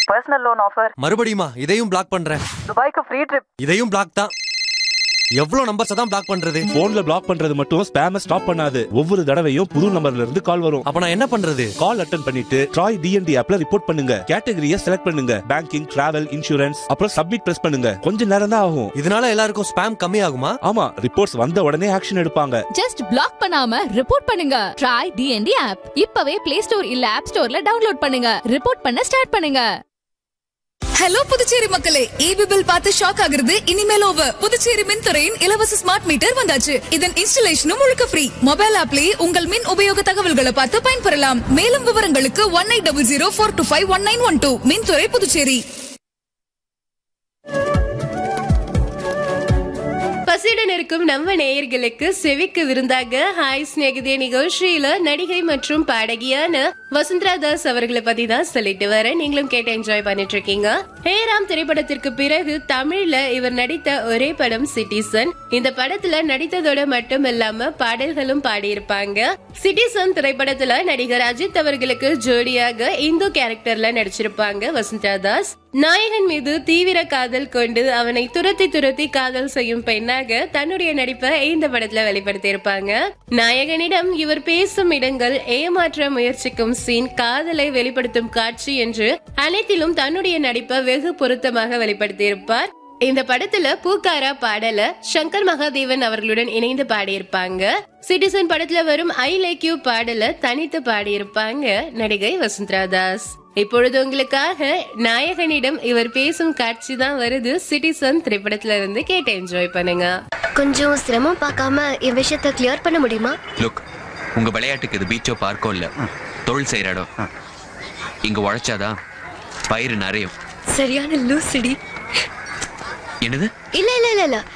personal loan offer மறுபடியுமா இதையும் black பண்றேன் துபாய்க்கு ஃப்ரீ ட்ரிப் இதையும் பிளாக் தான் எவ்வளவு நம்பர்ஸ் தான் பிளாக் பண்றது போன்ல பிளாக் பண்றது மட்டும் ஸ்பேம ஸ்டாப் பண்ணாது ஒவ்வொரு தடவையும் புது நம்பர்ல இருந்து கால் வரும் அப்ப நான் என்ன பண்றது கால் அட்டன் பண்ணிட்டு ட்ராய் டிஎன்டி ஆப்ல ரிப்போர்ட் பண்ணுங்க கேட்டகரியை செலக்ட் பண்ணுங்க பேங்கிங் டிராவல் இன்சூரன்ஸ் அப்புறம் சப்மிட் பிரஸ் பண்ணுங்க கொஞ்ச நேரம் தான் ஆகும் இதனால எல்லாருக்கும் ஸ்பேம் கம்மி ஆகுமா ஆமா ரிப்போர்ட்ஸ் வந்த உடனே ஆக்ஷன் எடுப்பாங்க ஜஸ்ட் பிளாக் பண்ணாம ரிப்போர்ட் பண்ணுங்க ட்ரை டிஎன்டி ஆப் இப்பவே பிளே ஸ்டோர் இல்ல ஆப் ஸ்டோர்ல டவுன்லோட் பண்ணுங்க ரிப்போர்ட் பண்ண ஸ்டார்ட் பண்ணுங்க ஹலோ புதுச்சேரி மக்களே ஈபி பில் பார்த்து ஷாக் ஆகுறது இனிமேல் ஓவர் புதுச்சேரி மின்துறையின் இலவச ஸ்மார்ட் மீட்டர் வந்தாச்சு இதன் இன்ஸ்டலேஷனும் முழுக்க ஃப்ரீ மொபைல் ஆப்லயே உங்கள் மின் உபயோக தகவல்களை பார்த்து பயன்பெறலாம் மேலும் விவரங்களுக்கு one eight double zero four two five one nine one two மின்துறை புதுச்சேரி பசியுடன் இருக்கும் நம்ம நேயர்களுக்கு செவிக்கு விருந்தாக ஹாய் ஸ்நேகிதே நிகழ்ச்சியில நடிகை மற்றும் பாடகியான வசுந்தரா தாஸ் அவர்களை பத்தி தான் சொல்லிட்டு வரேன் நீங்களும் கேட்டு என்ஜாய் பண்ணிட்டு இருக்கீங்க ஹேராம் திரைப்படத்திற்கு பிறகு தமிழ்ல இவர் நடித்த ஒரே படம் சிட்டிசன் இந்த படத்துல நடித்ததோட மட்டும் இல்லாம பாடல்களும் பாடியிருப்பாங்க சிட்டிசன் திரைப்படத்துல நடிகர் அஜித் அவர்களுக்கு ஜோடியாக இந்து கேரக்டர்ல நடிச்சிருப்பாங்க வசுந்தரா தாஸ் நாயகன் மீது தீவிர காதல் கொண்டு அவனை துரத்தி துரத்தி காதல் செய்யும் பெண்ணாக தன்னுடைய நடிப்பை இந்த படத்துல வெளிப்படுத்தி இருப்பாங்க நாயகனிடம் இவர் பேசும் இடங்கள் ஏமாற்ற முயற்சிக்கும் சீன் காதலை வெளிப்படுத்தும் காட்சி என்று அனைத்திலும் தன்னுடைய நடிப்பை வெகு பொருத்தமாக வெளிப்படுத்தி இருப்பார் இந்த படத்துல பூக்காரா பாடல சங்கர் மகாதேவன் அவர்களுடன் இணைந்து பாடியிருப்பாங்க சிட்டிசன் படத்துல வரும் ஐ லைக் யூ பாடல தனித்து பாடியிருப்பாங்க நடிகை வசுந்தரா தாஸ் இப்பொழுது உங்களுக்காக நாயகனிடம் இவர் பேசும் காட்சி தான் வருது சிட்டிசன் திரைப்படத்துல இருந்து கேட்டு என்ஜாய் பண்ணுங்க கொஞ்சம் சிரமம் பார்க்காம என் விஷயத்த கிளியர் பண்ண முடியுமா லுக் உங்க விளையாட்டுக்கு இது பீச்சோ பார்க்கோ இல்ல தொழில் செய்யற இடம் இங்க உழைச்சாதான் பயிர் நிறையும் சரியான லூசிடி என்னது இல்ல இல்ல இல்ல இல்ல